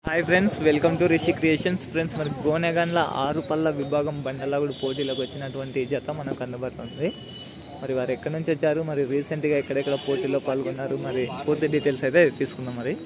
Hi friends welcome to Rishi creations friends మరి గోనెగన్ల ఆరు పళ్ళ విభాగం బండలాగుడు పోటీలకు వచ్చినటువంటి జత మనకు అందుబాటులో మరి వారు ఎక్కడి నుంచి వచ్చారు మరి రీసెంట్గా ఎక్కడెక్కడ పోటీలో పాల్గొన్నారు మరి పూర్తి డీటెయిల్స్ అయితే తీసుకుందాం మరి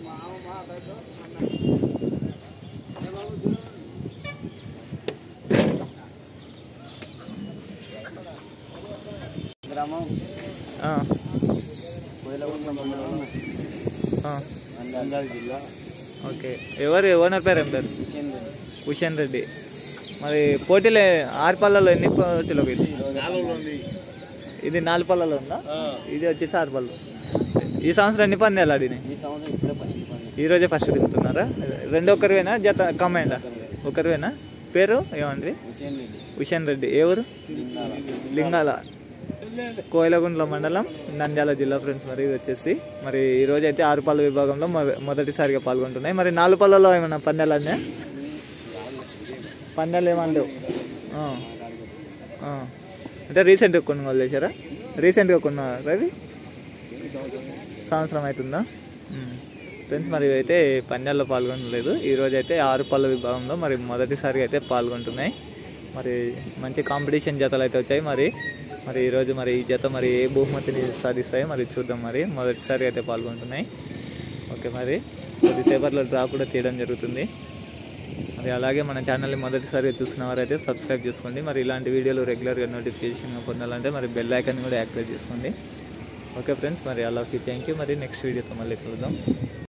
గ్రామం ఆ, కోయిలగుంట మండలం ఆ, నంద్యాల జిల్లా ఓకే ఎవరు ఓనర్ పేరు ఏం పేరు హుసేన్ రెడ్డి హుషేన్ రెడ్డి మరి పోటీలే ఆరు పళ్ళలో ఎన్ని పోటీలోకి ఇది ఇది నాలుగు పళ్ళలో ఉందా ఇది వచ్చేసి ఆరు పళ్ళు ఈ సంవత్సరం ఎన్ని పందాలు ఆడినాయి ఈ సంవత్సరం ఇప్పుడే ఫస్ట్ పని ఈ రోజే ఫస్ట్ దిగుతున్నారా రెండు ఒకరివేనా జత కమాండా ఒకరివేనా పేరు ఏమండి హుసేన్ రెడ్డి హుషేన్ రెడ్డి ఏ ఊరు లింగాల లింగాల కోయిలగుండ్ల మండలం నంద్యాల జిల్లా ఫ్రెండ్స్ మరి ఇది వచ్చేసి మరి ఈ రోజు అయితే ఆరు పళ్ళ విభాగంలో మొ- మొదటిసారిగా పాల్గొంటున్నాయి మరి నాలుగు పళ్ళలో ఏమైనా పందాలు అన్నా పందాలు ఏమన్నా లేవు ఆ. ఆ. అంటే రీసెంట్గా కొనుగోలు చేశారా రీసెంట్గా కొన్నారా ఇది సంవత్సరం అవుతుందా మ్మ్. ఫ్రెండ్స్ మరి అయితే పందాల్లో పాల్గొనలేదు ఈ రోజు అయితే ఆరు పళ్ళ విభాగంలో మరి మొదటిసారిగా అయితే పాల్గొంటున్నాయి మరి మంచి కాంపిటీషన్ జతలు అయితే వచ్చాయి మరి మరి ఈరోజు మరి ఈ జత మరి ఏ బహుమతిని సాధిస్తాయో మరి చూద్దాం మరి మొదటిసారి అయితే పాల్గొంటున్నాయి ఓకే మరి కొద్దిసేపట్లో డ్రా కూడా తీయడం జరుగుతుంది మరి అలాగే మన ఛానల్ని మొదటిసారిగా చూస్తున్న వారైతే సబ్స్క్రైబ్ చేసుకోండి మరి ఇలాంటి వీడియోలు రెగ్యులర్గా నోటిఫికేషన్ పొందాలంటే మరి బెల్ ఐకాన్ కూడా యాక్టివేట్ చేసుకోండి ఓకే ఫ్రెండ్స్ మరి అలాగే థ్యాంక్ యూ మరి నెక్స్ట్ వీడియోతో మళ్ళీ కలుద్దాం